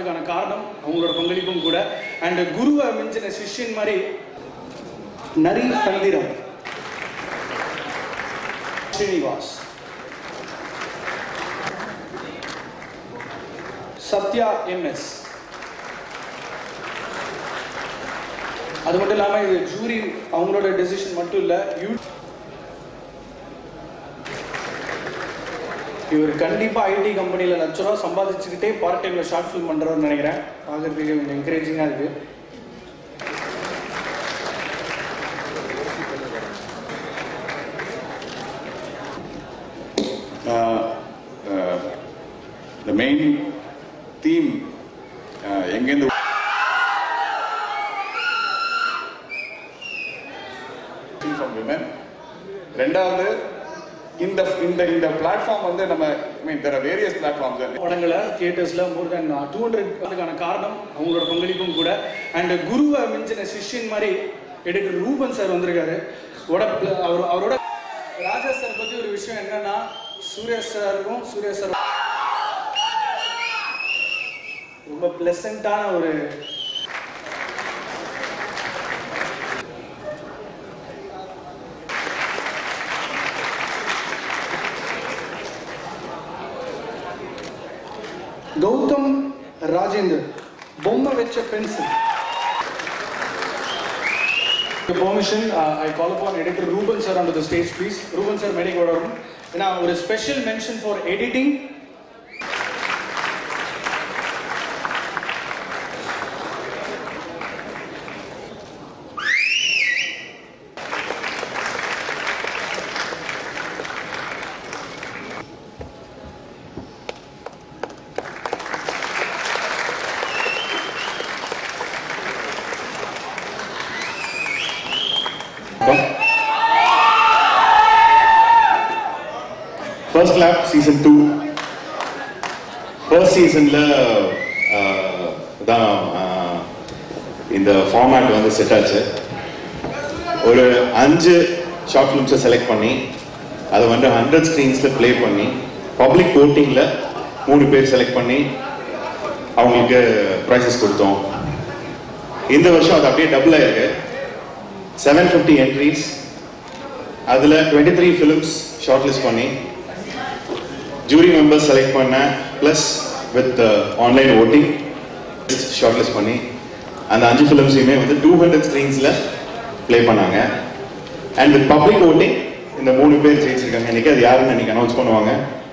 அதுக்கான காரணம் அவங்களோட பங்களிப்பும் கூட அண்ட் குருவை மிஞ்சின சிஷ்யன் மாதிரி நரி தந்திரம் ஸ்ரீனிவாஸ் சத்யா எம்எஸ் அது மட்டும் இல்லாம இது ஜூரி அவங்களோட டெசிஷன் மட்டும் இல்ல யூ இவர் கண்டிப்பா ஐடி கம்பெனில லட்ச ரூபா சம்பாதிச்சுக்கிட்டே பார்ட் டைம்ல ஷார்ட் ஃபிலிம் பண்றவர்னு நினைக்கிறேன் பார்க்கறதுக்கு கொஞ்சம் என்கரேஜிங்கா இருக்கு uh, uh, the main theme uh, எங்கேருந்து from women ரெண்டாவது இந்த இந்த இந்த பிளாட்ஃபார்ம் வந்து நம்ம I mean there various platforms படங்களை தியேட்டர்ஸ்ல மோர் தென் டூ ஹண்ட்ரட் அதுக்கான காரணம் அவங்களோட பங்களிப்பும் கூட அண்ட் குருவை மிஞ்சின சிஷ்யன் மாதிரி எடிட்டர் ரூபன் சார் வந்திருக்காரு ஓட pl- அவர் அவரோட ராஜா சார் பத்தி ஒரு விஷயம் என்னன்னா சூர்யா சாருக்கும் சூர்யா சார் ரொம்ப பிளசண்டான ஒரு கௌதம் ராஜேந்தர் பொம்மை வச்ச pencil permission I call upon editor Ruben sir onto the stage please Ruben sir மேடைக்கு வரணும் ஏன்னா ஒரு special mention for editing first lap season two first சீசனில் தான் ஆஹ், இந்த ஃபார்மேட் வந்து செட் ஆச்சு ஒரு அஞ்சு ஷார்ட் ஃபிலிம்ஸை செலக்ட் பண்ணி அதை வந்து ஹண்ட்ரட் ஸ்க்ரீன்ஸில் ப்ளே பண்ணி பப்ளிக் ஓட்டிங்கில் மூணு பேர் செலக்ட் பண்ணி அவங்களுக்கு ப்ரைஸஸ் கொடுத்தோம் இந்த வருஷம் அது அப்படியே டபுள் ஆயிருக்கு செவன் ஃபிஃப்டி என்ட்ரிஸ் அதில் twenty three films short list பண்ணி ஜூரி மெம்பர்ஸ் செலக்ட் பண்ண plus with online voting short list பண்ணி அந்த அஞ்சு ஃபிலிம்ஸையுமே வந்து டூ ஹண்ட்ரட் ஸ்க்ரீன்ஸில் ப்ளே பண்ணாங்க அண்ட் வித் பப்ளிக் ஓட்டிங் இந்த மூணு பேர் ஜெயிச்சிருக்காங்க இன்னைக்கு அது யாருன்னு இன்னைக்கு அனௌன்ஸ் பண்ணுவாங்க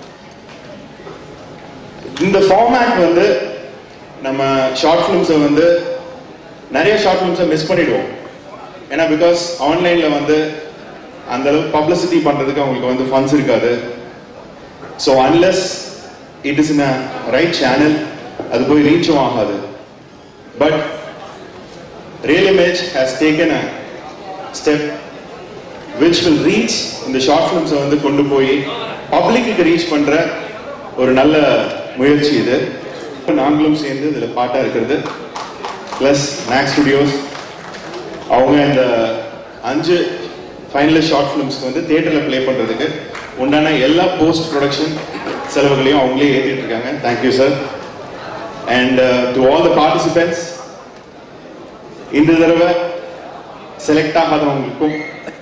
இந்த ஃபார்மேட் வந்து நம்ம ஷார்ட் ஃபிலிம்ஸை வந்து நிறைய ஷார்ட் ஃபிலிம்ஸை மிஸ் பண்ணிடுவோம் ஏன்னா பிகாஸ் ஆன்லைனில் வந்து அந்த அளவுக்கு பப்ளிசிட்டி பண்ணுறதுக்கு அவங்களுக்கு வந்து ஃபண்ட்ஸ் இருக்காது so unless it is in a right channel அது போய் ரீச்சும் ஆகாது but real image has taken a step which will reach இந்த ஷார்ட் ஃபிலிம்ஸை வந்து கொண்டு போய் பப்ளிக்கு ரீச் பண்ணுற ஒரு நல்ல முயற்சி இது நாங்களும் சேர்ந்து இதில் பாட்டாக இருக்கிறது ப்ளஸ் மேக்ஸ் ஸ்டுடியோஸ் அவங்க இந்த அஞ்சு ஃபைனலிஸ்ட் ஷார்ட் ஃபிலிம்ஸ்க்கு வந்து தியேட்டரில் ப்ளே பண்ணுறதுக்கு உண்டான எல்லா போஸ்ட் ப்ரொடக்ஷன் செலவுகளையும் அவங்களே ஏற்றிட்டு இருக்காங்க thank you sir and to all the participants இந்த தடவை செலக்ட் ஆகாதவங்களுக்கும்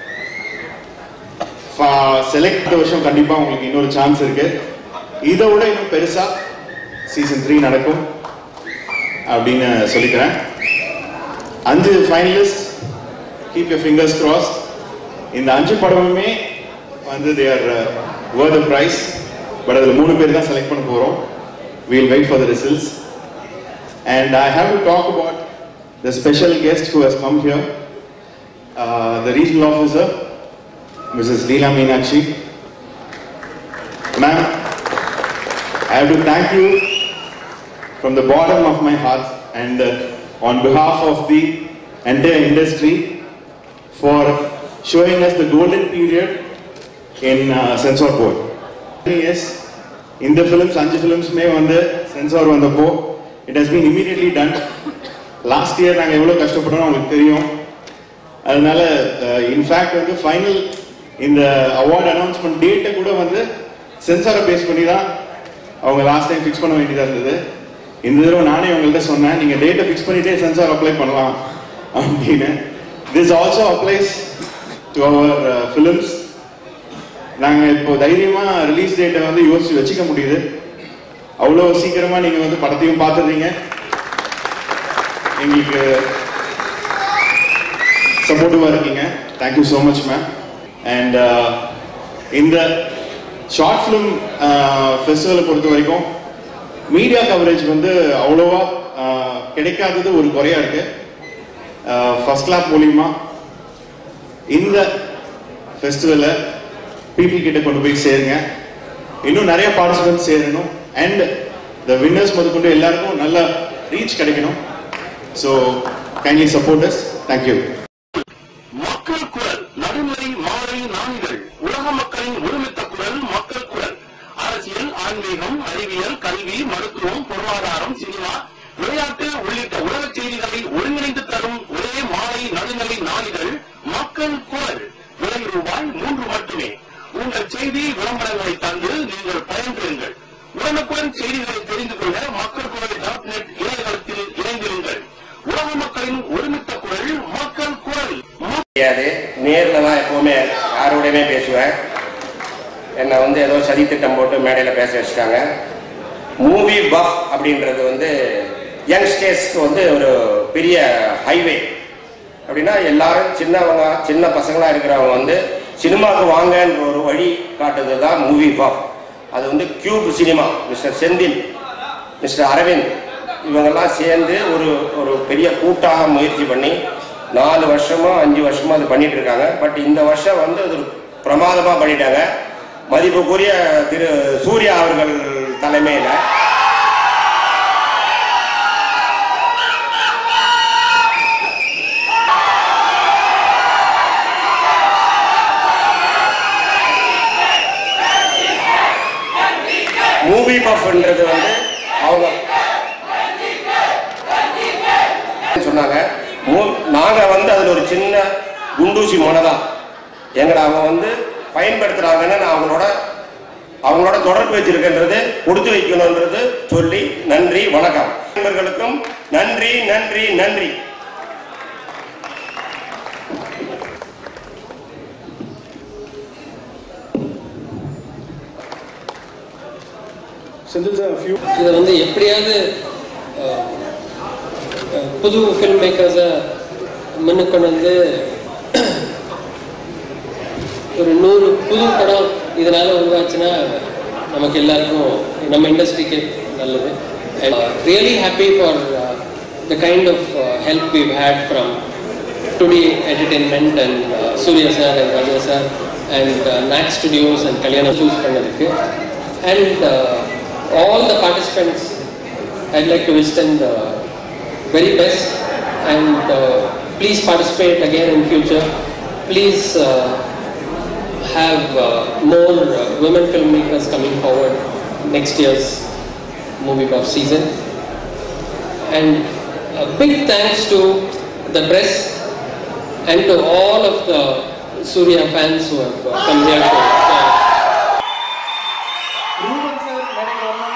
செலக்ட் வருஷம் கண்டிப்பாக உங்களுக்கு இன்னொரு சான்ஸ் இருக்கு இதை விட இன்னும் பெருசா சீசன் த்ரீ நடக்கும் அப்படின்னு சொல்லிக்கிறேன் அஞ்சு finalist keep your fingers cross இந்த அஞ்சு படமுமே வந்து they are where the prize but அதில் மூணு பேர் தான் செலக்ட் பண்ண போகிறோம் we'll wait for the results and I have to talk about the special guest who has come here the regional officer Mrs Leela Meenakshi ma'am I have to thank you from the bottom of my heart and uh, on behalf of the entire industry for showing us the golden period in uh, censor board. Yes, இந்த films அஞ்சு ஃபிலிம்ஸுமே வந்து censor வந்தப்போ it has been immediately done last year நாங்கள் எவ்வளோ கஷ்டப்பட்டோம் உங்களுக்கு தெரியும் அதனால இன்ஃபேக்ட் வந்து ஃபைனல் இந்த அவார்ட் அனௌன்ஸ்மெண்ட் டேட்டை கூட வந்து சென்சாரை பேஸ் பண்ணி தான் அவங்க லாஸ்ட் டைம் ஃபிக்ஸ் பண்ண வேண்டியதாக இருந்தது இந்த தடவை நானே உங்கள்கிட்ட சொன்னேன் நீங்க டேட்டை ஃபிக்ஸ் பண்ணிட்டே சென்சார் அப்ளை பண்ணலாம் அப்படின்னு this also applies to our films நாங்க இப்போ தைரியமா ரிலீஸ் டேட்டை வந்து யோசிச்சு வச்சுக்க முடியுது அவ்வளோ சீக்கிரமா நீங்க வந்து படத்தையும் பார்த்துடுறீங்க எங்களுக்கு சப்போர்ட்டிவா இருக்கீங்க thank you so much ma'am and இந்த ஷார்ட் ஃபிலிம் ஃபெஸ்டிவலை பொறுத்த வரைக்கும் மீடியா கவரேஜ் வந்து அவ்வளோவா ஆஹ், கிடைக்காதது ஒரு குறையா இருக்கு ஃபர்ஸ்ட் கிளாப் மூலியமா இந்த ஃபெஸ்டிவலை பீப்புள் கிட்ட கொண்டு போய் சேருங்க இன்னும் நிறைய பார்ட்டிசிபென்ட்ஸ் சேரணும் அண்ட் த வின்னர்ஸ் முதற்கொண்டு எல்லாருக்கும் நல்ல ரீச் கிடைக்கணும் so kindly support us thank you மக்கள் குரல் நடுநிலை மாலை நாளிதழ் உலக மக்களின் ஒருமித்த குரல் மக்கள் குரல் அரசியல் ஆன்மீகம் அறிவியல் கல்வி மருத்துவம் பொருளாதாரம் சினிமா விளையாட்டு உள்ளிட்ட உலக செய்திகளை ஒருங்கிணைந்து தரும் ஒரே மாலை நடுநிலை நாளிதழ் மக்கள் குரல் விலை ரூபாய் மூன்று மட்டுமே உங்கள் செய்தி விளம்பரங்களை தந்து நீங்கள் பயன்பெறுங்கள் உடனுக்குடன் செய்திகளை தெரிந்து கொள்ள மக்கள் குரல் டாட் நெட் இணையதளத்தில் இணைந்திருங்கள் உலக மக்களின் ஒருமித்த குரல் மக்கள் குரல் தெரியாது நேர்ல தான் எப்பவுமே யாரோடையுமே பேசுவேன் என்னை வந்து ஏதோ சதித்திட்டம் போட்டு மேடையில் பேச வச்சுட்டாங்க மூவி பஃப் அப்படின்றது வந்து யங்ஸ்டர்ஸ்க்கு வந்து ஒரு பெரிய ஹைவே அப்படின்னா எல்லாரும் சின்னவங்க சின்ன பசங்களா இருக்கிறவங்க வந்து சினிமாவுக்கு வாங்கன்ற ஒரு வழி காட்டுறது தான் மூவி பஃப் அது வந்து Qube cinema Mister Senthil Mister Aravind இவங்கெல்லாம் சேர்ந்து ஒரு ஒரு பெரிய கூட்டாக முயற்சி பண்ணி நாலு வருஷமா அஞ்சு வருஷமா அது பண்ணிட்டு இருக்காங்க பட் இந்த வருஷம் வந்து அது பிரமாதமா பண்ணிட்டாங்க மதிப்புக்குரிய திரு சூர்யா அவர்கள் தலைமையில மூவி பஃப்ன்றது வந்து அவங்க சொன்னாங்க மூ- நாங்க வந்து அதுல ஒரு சின்ன குண்டூசி முனை தான் எங்களை அவங்க வந்து பயன்படுத்துறாங்கன்னு நான் அவங்களோட அவங்களோட தொடர்பு வச்சிருக்கின்றது கொடுத்து வைக்கணும்ன்றது சொல்லி நன்றி வணக்கம் நண்பர்களுக்கும் நன்றி நன்றி நன்றி செந்தில் சார் ஃபியூ இதை வந்து எப்படியாவது அஹ், அஹ், புது ஃபில்ம் மேக்கர்ஸை முன்னுக்கு கொண்டு வந்து ஒரு நூறு புது படம் இதனால உருவாச்சுன்னா நமக்கு எல்லாருக்கும் நம்ம இண்டஸ்ட்ரிக்கு நல்லது and really happy for the kind of help we've had from today entertainment and Suriya sir and Raja sir and Nag studios and கல்யாணம் சூஸ் பண்ணதுக்கு and all the participants I'd like to wish them the very best and uh, please participate again in future. Please uh, have uh, more uh, women filmmakers coming forward next year's movie buff season. And a big thanks to the press and to all of the Surya fans who have uh, come here to. Uh, Ruben sir மேடைக்கு வரணும்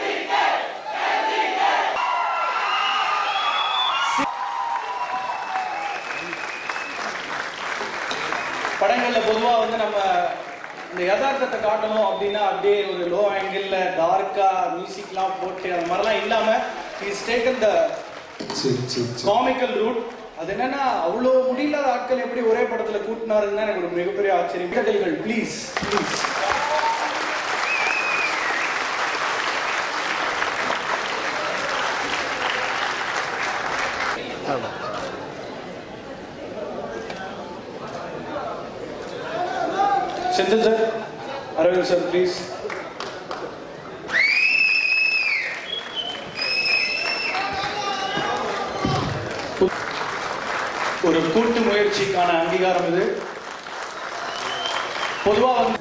படங்கள்ல பொதுவா வந்து நம்ம இந்த யதார்த்தத்தை காட்டணும் அப்படின்னா அப்படியே ஒரு லோ ஆங்கிள் டார்க்கா மியூசிக்லாம் போட்டு அந்த மாதிரிலாம் இல்லாம is taken the comical route அது என்னன்னா அவ்வளோ முடியலாத ஆட்கள் எப்படி ஒரே படத்துல கூட்டினாருன்னு தான் எனக்கு ஒரு மிகப்பெரிய ஆச்சரியம் கேட்டல்கள் please please Senthil sir Aravind sir please ஒரு கூட்டு முயற்சிக்கான அங்கீகாரம் இது பொதுவா வந்து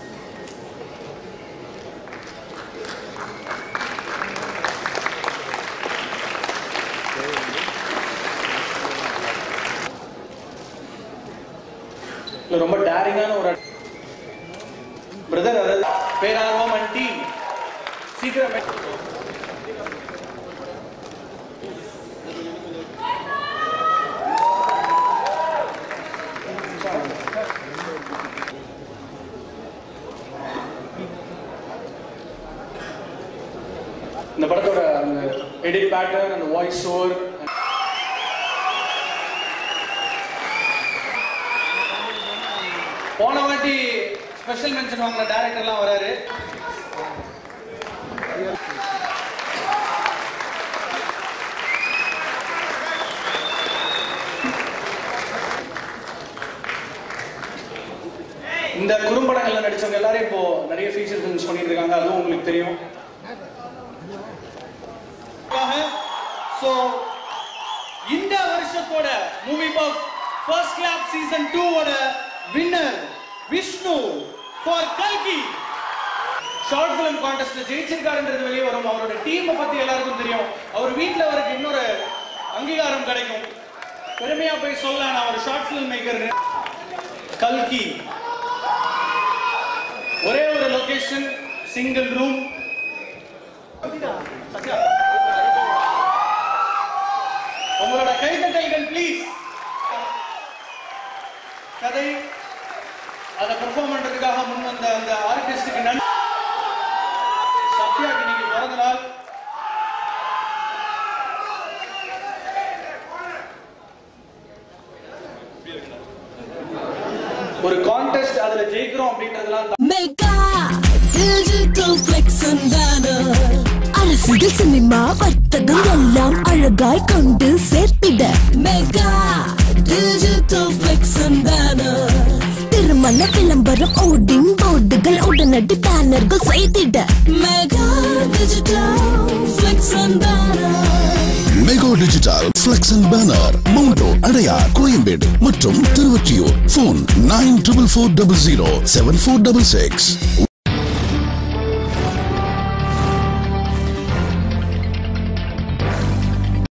இல்ல, ரொம்ப டேரிங்கான ஒரு பிரதர் அதாவது பேரார்வம் அண்ட் டீம் சீக்கிரம் எடிட் பேட்டர்ன் அந்த வாய்ஸ் ஓவர் போன வாட்டி ஸ்பெஷல் மென்ஷன் வாங்கின டேரக்டர்லாம் வராரு இந்த குறும்படங்கள்ல நடிச்சவங்க எல்லாரும் இப்போ நிறைய ஃபீச்சர் ஃபிலிம்ஸ் பண்ணிட்டு இருக்காங்க அதுவும் உங்களுக்கு தெரியும் சோ இந்த வருஷத்தோட movie buff first clap season 2 ஓட வின்னர் விஷ்ணு ஃபார் கல்கி ஷார்ட் ஃபிலிம் கான்டெஸ்ட்ல ஜெயிச்சிருக்காருன்றது வெளியே வரும் அவரோட டீமை பத்தி எல்லாருக்கும் தெரியும் அவர் வீட்ல அவருக்கு இன்னொரு அங்கீகாரம் கிடைக்கும் பெருமையா போய் சொல்ல நான் ஒரு ஷார்ட் ஃபிலிம் மேக்கர் கல்கி ஒரே ஒரு லொகேஷன் சிங்கிள் ரூம் உங்களோட கைதட்டல்கள் ப்ளீஸ் கதை அதை பெர்ஃபார்ம் பண்றதுக்காக முன் வந்த அந்த ஆர்டிஸ்டுக்கு நன்றி சத்யாக்கு இன்னைக்கு பிறந்த நாள் ஒரு கான்டெஸ்ட் அதுல ஜெயிக்கிறோம் அப்படின்றதுலாம் மெகா டிஜிட்டல் ஃபிளெக்ஸ் பேனர் அரசியல் சினிமா வர்த்தகம் எல்லாம் அழகாய் கொண்டு சேர்த்திட மெகா டிஜிட்டல் ஃபிளெக்ஸ் பேனர் திருமண விளம்பரம் ஓடிங் போர்டுகள் உடனடி பேனர்கள் செய்திட mega digital flex banner mega digital flex and banner மவுண்டோ அடையார் கோயம்பேடு மற்றும் Thiruvottiyur phone nine triple four double zero seven four double six